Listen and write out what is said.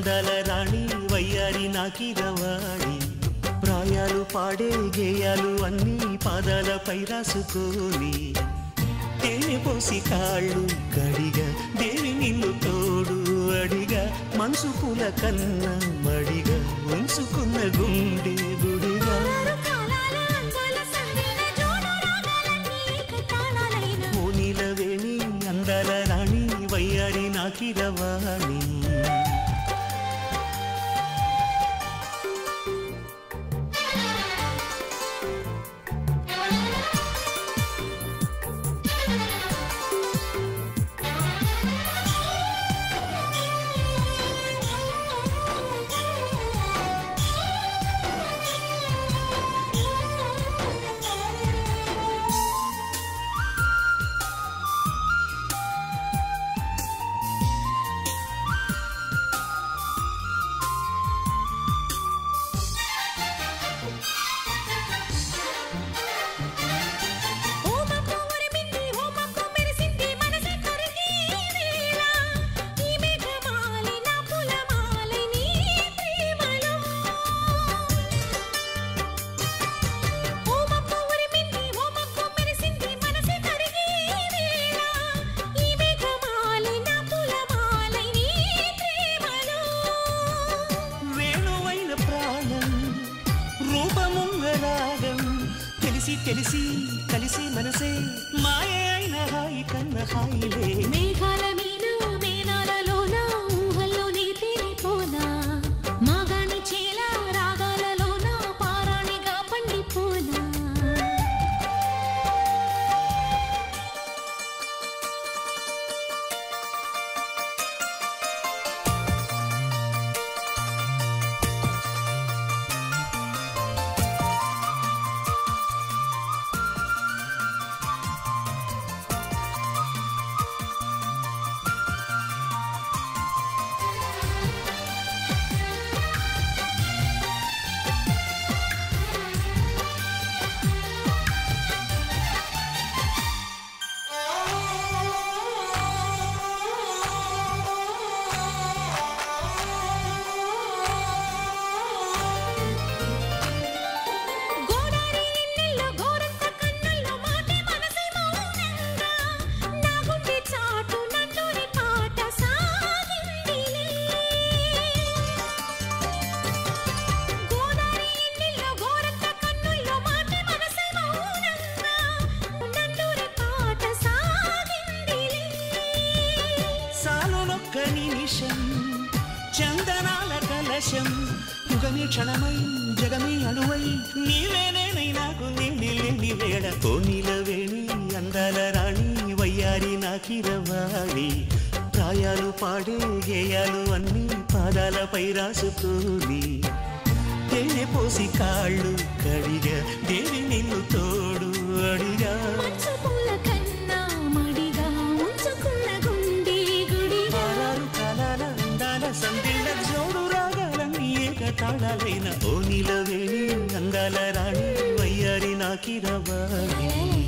అందాల రాణి వయ్యారి నాకిరవాణి ప్రాయాలు పాడే గేయాలు అన్నీ పాదాలపై రాసుకొని తేనె పోసి కాళ్ళు కడిగా దేవి నిన్ను తోడు అడిగా మనసు పూల కన్నా మడిగా ఉంచుకున్న గుండె గుడిగా ఆరు కాలాల అందాల సందేన జోడు రాగాలన్నీ ఏకతాళాలైన మోనిల వేణి అందాల రాణి వయ్యారి నాకిరవాణి ఓమకు ఉరిమింది ఓమకు మెరిసింది మనసే కరిగి వేళ ఈ మేఘమాలి నా పులమాలి నీ ప్రేమలో ఓమకు ఉరిమింది ఓమకు మెరిసింది మనసే కరిగి వేళ ఈ మేఘమాలి నా పులమాలి నీ ప్రేమలో వేణువైన ప్రాణం రూపముంగ రాగం తెలిసి తెలిసి కలిసి మనసే మాయ అయిన హాయి కన్న హాయిలే మేఘాల మీద మేనాలలోన ఊహల్లోనే తేలిపోనా మాగాణి చేల రాగాలలోన పారాణిగా పండిపోనా గోదారి ఎన్నెల్లో గోరంత కన్నుల్లో మాటే మనసే మౌనంగా నా గుండె చాటు నంటూరి పాట సాగిందిలే గోదారి ఎన్నెల్లో గోరంత కన్నుల్లో మాటే మనసే మౌనంగా నంటూరి పాట సాగిందిలే సాలునొక్క నిమిషం చందనాల కలశం యుగమి క్షణమై జగమి అణువై నీవేనేనై నాకు నేని లేని వేళ కోనిల వేణి అందాల రాణి వయ్యారి నాకిరవాణి ప్రాయాలు పాడే గేయాలు అన్నీ పాదాలపై రాసుకొని తేనె పోసి కాళ్ళు కడిగా దేవి నిన్ను తోడు అడిగా మంచు పూల కన్నా మడిగా ఉంచుకున్న గుండె గుడిగా ఆరారు కాలాల అందాల సందిళ్ళ జోడు రాగాలన్నీ ఏకతాళాలైన ఓ నిలవేణి అందాల రాణి వయ్యారి నాకిరవాణి